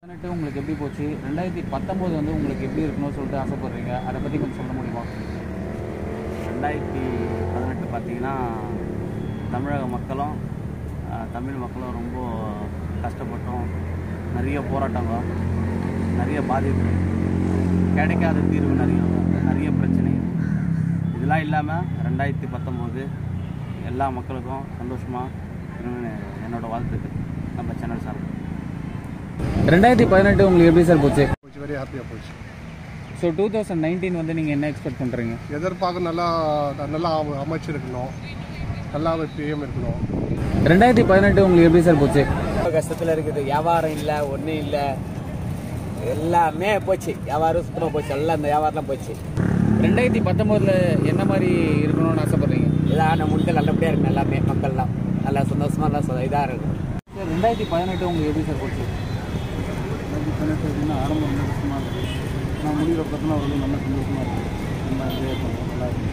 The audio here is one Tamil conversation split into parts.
பதினெட்டு உங்களுக்கு எப்படி போச்சு ரெண்டாயிரத்தி பத்தொம்போது வந்து உங்களுக்கு எப்படி இருக்கணும்னு சொல்லிட்டு ஆசைப்படுறீங்க அதை பற்றி கொஞ்சம் சொல்ல முடியுமா ரெண்டாயிரத்தி பதினெட்டு பார்த்தீங்கன்னா தமிழக மக்களும் அஹ், தமிழ் மக்களும் ரொம்ப கஷ்டப்பட்டோம் நிறைய போராட்டங்கள் நிறைய பாதிப்பு கிடைக்காத தீர்வு நிறைய நிறைய பிரச்சனை இதெல்லாம் இல்லாமல் ரெண்டாயிரத்தி பத்தொம்போது எல்லா மக்களுக்கும் சந்தோஷமாக இருக்கணும்னு என்னோட வாழ்த்துக்கள் நம்ம சேனல் சார்பில் ரெண்டாயிரத்தி பதினெட்டு உங்களுக்கு எப்படி சார் போச்சு போச்சு வெரி ஹாப்பியாக போச்சு ஸோ டூ தௌசண்ட் நைன்டீன் வந்து நீங்கள் என்ன எக்ஸ்பெக்ட் பண்ணுறீங்க எதிர்பார்க்க நல்லா நல்லா அம- அமைச்சு இருக்கணும் நல்லா பிஎம் இருக்கணும் ரெண்டாயிரத்தி பதினெட்டு உங்களுக்கு எப்படி சார் போச்சு ரொம்ப கஷ்டத்தில் இருக்குது வியாபாரம் இல்லை ஒன்றும் இல்லை எல்லாமே போச்சு வியாபாரம் சுத்தமாக போச்சு எல்லாம் இந்த வியாபாரம்லாம் போச்சு ரெண்டாயிரத்தி பத்தொம்போதில் என்ன மாதிரி இருக்கணும்னு ஆசைப்படுறீங்க எல்லாம் நம்ம முன்கள் நல்லபடியாக இருக்கணும் எல்லாமே மக்கள்லாம் நல்லா சந்தோஷமாக நல்லா இதாக இருக்கும் சார் ரெண்டாயிரத்தி பதினெட்டு உங்களுக்கு எப்படி சார் போச்சு ரெண்டாயிரத்தி பதினெட்டு அப்படின்னா ஆரம்பம் ரொம்ப கஷ்டமாக இருக்குது நான் முடிகிற பத்தினா வந்து நல்ல சந்தோஷமாக இருக்குது நல்லா என்ஜாய் பண்ணுறோம் நல்லா இருக்கு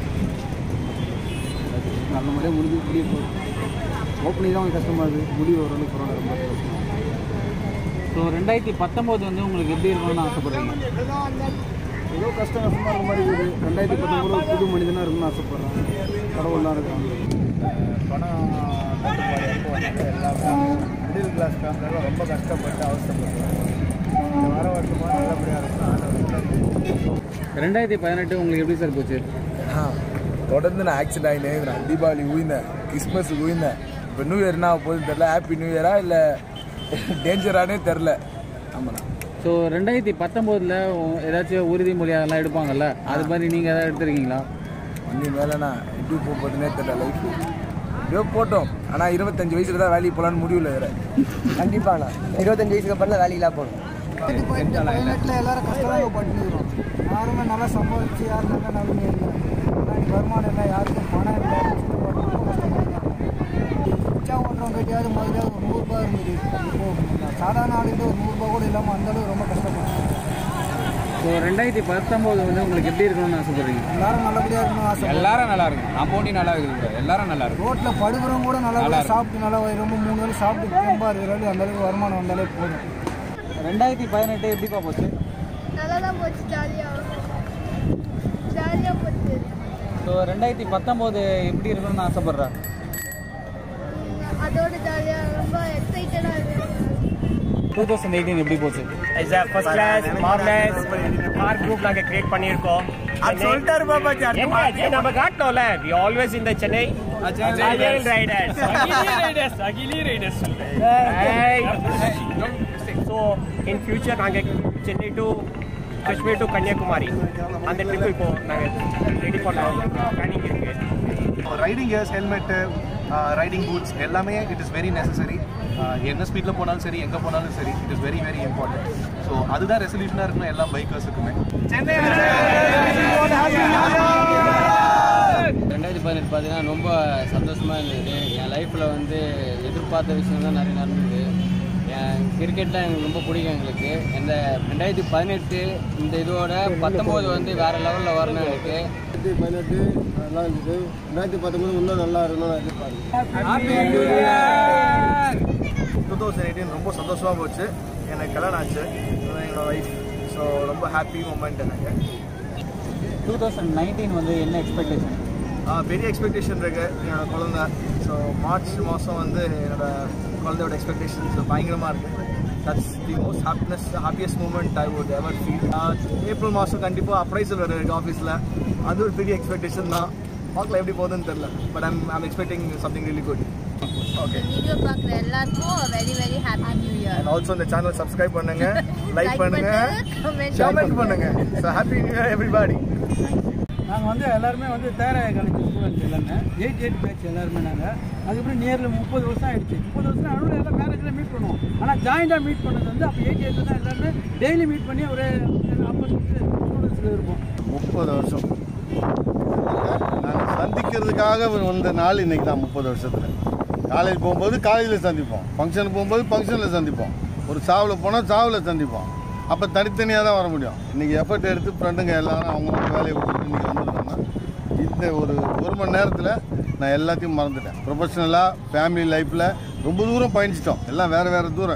நல்ல முறையாக முடிஞ்சு முடிய போகுது ஓப்பனிங் தான் கொஞ்சம் கஷ்டமாக இருக்குது முடிவு ஓரளவுக்கு பரவாயில்ல ரொம்ப கஷ்டமாக ஸோ ரெண்டாயிரத்தி பத்தொம்போது வந்து உங்களுக்கு எப்படி இருக்கணும்னு ஆசைப்படுறீங்க ஏதோ கஷ்டம் கஷ்டமாக இருக்க மாதிரி இருக்குது ரெண்டாயிரத்தி பத்தொம்பது ஒரு புது மனிதனாக இருக்குன்னு ஆசைப்பட்றேன் கடவுள்லாம் இருக்காங்க பணம் தட்டுப்பாடு எப்போ வந்தாலும் எல்லாமே மிடில் கிளாஸ் ஃபேமிலியெல்லாம் ரொம்ப கஷ்டப்பட்டு அவசரப்படுறாங்க இந்த வர வருஷமாக நல்லபடியாக இருக்கும் ரெண்டாயிரத்தி பதினெட்டு உங்களுக்கு எப்படி சார் போச்சு தொடர்ந்து நான் ஆக்சிடென்ட் ஆகினேன் நான் தீபாவளி உயிர்ந்தேன் கிறிஸ்மஸுக்கு உயிர்ந்தேன் இப்போ நியூ இயர் என்ன போகுதுன்னு தெரில ஹாப்பி நியூ இயரா இல்லை டேஞ்சரானே தெரில ஆமாண்ணா ஸோ ரெண்டாயிரத்தி பத்தொம்போதில் ஏதாச்சும் உறுதிமொழி அதெல்லாம் எடுப்பாங்கல்ல அது மாதிரி நீங்கள் எதாவது எடுத்துருக்கீங்களா வண்டி மேலேண்ணா எப்படி போக போகுதுன்னே தெரில லைஃப் எப்படியோ போட்டோம் ஆனால் இருபத்தஞ்சு வயசுல தான் வேலைக்கு போகலான்னு முடிவில் வேறு கண்டிப்பாண்ணா இருபத்தஞ்சு வயசுக்கு அப்புறம் தான் வேலைக்கெல்லாம் போகணும் பதினெட்டில் எல்லாரும் கஷ்டமாக பண்ணிக்கிறோம் யாருமே நல்லா சம்பாதிச்சு யாரும் நல்லா நம்பிக்கை இல்லை ஆனால் வருமானம் இல்லை யாருக்கும் பணம் இல்லை ரிச்சா ஓட்டுறவங்க கிட்டயாவது முதல்ல ஒரு நூறுரூபா இருந்தது இப்போ சாதாரண ஆளுகிட்ட ஒரு நூறுரூபா கூட இல்லாமல் அந்தளவு ரொம்ப கஷ்டப்படுறாங்க ஸோ ரெண்டாயிரத்தி பத்தொம்போது வந்து உங்களுக்கு எப்படி இருக்கணும்னு ஆசைப்படுறீங்க எல்லாரும் நல்லபடியாக இருக்கணும் ஆசை எல்லாரும் நல்லா இருக்கும் நான் போட்டி நல்லா இருக்குது எல்லாரும் நல்லா இருக்கும் ரோட்டில் படுக்கிறவங்க கூட நல்லபடியாக சாப்பிட்டு நல்லா ரொம்ப மூணு வேளை சாப்பிட்டு தெம்பா இருக்கிறாரு அந்த அளவுக்கு வருமானம் வந்தாலே போதும் ரெண்டாயிரத்தி பதினெட்டு எப்படிப்பா போச்சு நல்லா தான் போச்சு ஜாலியாக ஜாலியாக போச்சு ஸோ ரெண்டாயிரத்தி பத்தொம்போது எப்படி இருக்கணும்னு ஆசைப்படுறேன் உம், அதோட ஜாலியாக ரொம்ப எக்ஸைட்டடாக இருக்கு டூ தௌசண்ட் எயிட்டீன் எப்படி போச்சு இஸ் ஃபர்ஸ்ட் கிளாஸ் மார்லெஸ் கார் குரூப் நாங்க கிரியேட் பண்ணியிருக்கோம் அது சொல்லிட்டாரு பாபா நம்ம காட்டணும்ல வி ஆல்வேஸ் இந்த Chennai agile riders agile riders agile riders so in future நாங்க சென்னை டு காஷ்மீர் டு கன்னியாகுமரி அந்த ட்ரிப் இப்போ நாங்க ரெடி பண்ணோம் பிளானிங் இருக்கு riding gears helmet riding boots எல்லாமே இட் இஸ் வெரி நெசசரி என்ன ஸ்பீடில் போனாலும் சரி எங்கே போனாலும் சரி it is very very important so அதுதான் ரெசல்யூஷனாக இருக்கணும் எல்லா பைக்கர்ஸுக்குமே ரெண்டாயிரத்தி பதினெட்டு பார்த்தீங்கன்னா ரொம்ப சந்தோஷமாக இருந்தது என் லைஃப்பில் வந்து எதிர்பார்த்த விஷயம் தான் நிறைய நடந்தது என் கிரிக்கெட்லாம் எனக்கு ரொம்ப பிடிக்கும் எங்களுக்கு இந்த ரெண்டாயிரத்தி பதினெட்டு இந்த இதோட பத்தொம்போது வந்து வேறு லெவலில் வரணும் எனக்கு ரெண்டாயிரத்தி பதினெட்டு நல்லா இருந்தது ரெண்டாயிரத்தி பத்தொம்பது இன்னும் நல்லா இருக்கணும்னு எதிர்பார்க்குறேன் டூ தௌசண்ட் எயிட்டீன் ரொம்ப சந்தோஷமாக போச்சு எனக்கு கல்யாணம் ஆச்சு என்னோட ஒய்ஃப் ஸோ ரொம்ப ஹாப்பி மூமெண்ட் எனக்கு டூ தௌசண்ட் நைன்டீன் வந்து என்ன எக்ஸ்பெக்டேஷன் ஆ, பெரிய எக்ஸ்பெக்டேஷன் இருக்கு என்னோட குழந்தை ஸோ மார்ச் மாதம் வந்து என்னோட குழந்தையோட எக்ஸ்பெக்டேஷன்ஸ் பயங்கரமாக இருக்கு that's the most happiness happiest moment I would ever feel April மாதம் கண்டிப்பாக அப்ரைசல் வேறு இருக்கு ஆஃபீஸில் அது ஒரு பெரிய எக்ஸ்பெக்டேஷன் தான் பார்க்கலாம் எப்படி போகுதுன்னு தெரில but I'm I'm expecting something really good okay video பார்க்குற எல்லாருக்கும் very very happy new year and also இந்த சேனல் சப்ஸ்கிரைப் பண்ணுங்க லைக் Like பண்ணுங்க பண்ணுங்க, comment கமெண்ட் பண்ணுங்க so happy new year everybody நாங்கள் வந்து எல்லாருமே வந்து தேராய காலேஜ் ஸ்டூடெண்ட்ஸ் எல்லாமே எயிட் எயிட் பேட்ச் எல்லாருமே நாங்கள் அதுக்கப்புறம் நியரில் முப்பது வருஷம் ஆயிடுச்சு முப்பது வருஷம் நடுவில் எல்லாம் மேரேஜில் மீட் பண்ணுவோம் ஆனால் ஜாயிண்டாக மீட் பண்ணது வந்து அப்போ எயிட் எயிட்டில் தான் எல்லாருமே டெய்லி மீட் பண்ணி ஒரு ஆப்போசிட் ஸ்டூடெண்ட்ஸில் இருப்போம் முப்பது வருஷம் நாங்கள் சந்திக்கிறதுக்காக வந்த நாள் இன்னைக்கு தான் முப்பது வருஷத்தில் காலேஜ் போகும்போது காலேஜில் சந்திப்போம் ஃபங்க்ஷனுக்கு போகும்போது ஃபங்க்ஷனில் சந்திப்போம் ஒரு சாவில் போனால் சாவில் சந்திப்போம் அப்போ தனித்தனியாக தான் வர முடியும் இன்றைக்கி எஃபர்ட் எடுத்து ஃப்ரெண்டுங்க எல்லாரும் அவங்கவுங்க வேலையை விட்டுட்டு இன்றைக்கி வந்துருக்காங்கன்னா இந்த ஒரு ஒரு மணி நேரத்தில் நான் எல்லாத்தையும் மறந்துட்டேன் ப்ரொஃபஷ்னலாக ஃபேமிலி லைஃப்பில் ரொம்ப தூரம் பயணிச்சிட்டோம் எல்லாம் வேறு வேறு தூரம்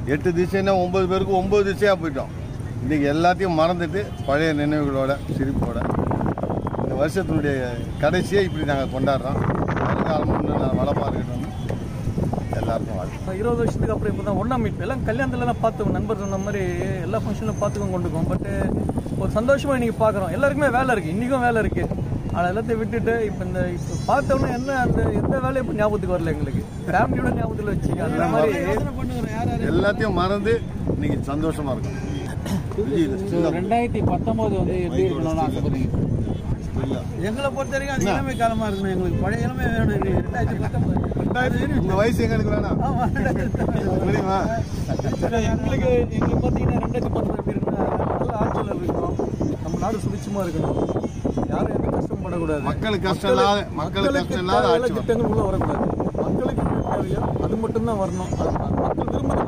எட்டு திசைன்னா ஒன்பது பேருக்கு ஒன்பது திசையாக போயிட்டோம் இன்றைக்கி எல்லாத்தையும் மறந்துட்டு பழைய நினைவுகளோட சிரிப்போட இந்த வருஷத்தினுடைய கடைசியை இப்படி நாங்கள் கொண்டாடுறோம் வருங்காலமும் இன்னும் நான் வளமாக இருக்கணும்னு எல்லாருக்கும் வாழ்த்து இருபது வருஷத்துக்கு அப்புறம் இப்போ தான் ஒன்றா மீட் எல்லாம் கல்யாணத்துலலாம் பார்த்துக்கோம் நண்பர் சொன்ன மாதிரி எல்லா ஃபங்க்ஷனில் பார்த்துக்கோங்க கொண்டுக்கோம் பட்டு ஒரு சந்தோஷமாக இன்றைக்கி பார்க்குறோம் எல்லாருக்குமே வேலை இருக்குது இன்றைக்கும் வேலை இருக்குது ஆனால் எல்லாத்தையும் விட்டுட்டு இப்போ இந்த இப்போ பார்த்தோன்னே என்ன அந்த எந்த வேலையும் இப்போ ஞாபகத்துக்கு வரல எங்களுக்கு ஃபேமிலியோட ஞாபகத்தில் வச்சு அந்த மாதிரி எல்லாத்தையும் மறந்து இன்னைக்கு சந்தோஷமா இருக்கும் ஸோ ரெண்டாயிரத்தி பத்தொம்போது வந்து எப்படி இருக்கணும்னு ஆசைப்படுறீங்க எங்களை பொறுத்த வரைக்கும் அது இளமை காலமா இருக்கணும் எங்களுக்கு பழைய இளமை வேணும் இது ரெண்டாயிரத்தி பத்தொன்பது உங்க வயசு எங்களுக்கு வேணாம் ஆமா முடியுமா எங்களுக்கு எங்களுக்கு பார்த்தீங்கன்னா ரெண்டாயிரத்தி பத்து எப்படி இருக்குன்னா நல்ல ஆட்சியில் இருக்கணும் நம்ம நாடு சுபிச்சமாக இருக்கணும் யாரும் எந்த கஷ்டப்படக்கூடாது மக்களுக்கு கஷ்டம் இல்லாத மக்களுக்கு கஷ்டம் இல்லாத தேவையான ஆட்சி வரணும். திட்டங்கள் உள்ள வரக்கூடாது மக்களுக்கு என்ன தேவையோ அது மட்டும்தான் வரணும் அது மக்கள்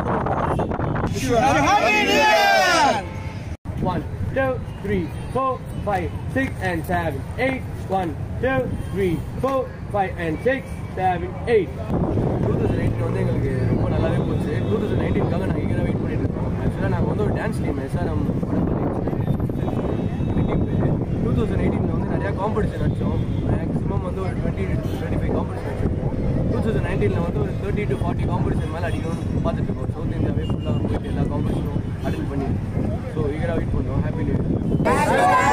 விரும்புறது One, two, three, four, five, six, and seven, eight. One, two, three, four, five, and six, seven, eight. Two thousand எயிட்டில் வந்து எங்களுக்கு ரொம்ப நல்லாவே போச்சு டூ தௌசண்ட் நைன்டீன்காக நாங்கள் இங்கே வெயிட் பண்ணிட்டு இருக்கோம் ஆக்சுவலாக நாங்கள் வந்து ஒரு dance team SRM team two thousand எயிட்டீனில் வந்து நிறையா காம்படிஷன் வச்சோம் மேக்ஸிமம் வந்து ஒரு டுவெண்ட்டி டுவெண்ட்டி ஃபைவ் காம்படிஷன் வச்சிருக்கோம் டூ தௌசண்ட் நைன்டீனில் வந்து ஒரு தேர்ட்டி டு ஃபார்ட்டி காம்படிஷன் மேலே அடிக்கணும்னு பார்த்துட்டு இருக்கோம் சவுத் இந்தியாவே ஃபுல்லாக போயிட்டு எல்லா காம்படிஷனும் அட்டன் பண்ணி ஸோ ஈகராக வெயிட் பண்ணுறோம் ஹாப்பி நியூ இயர்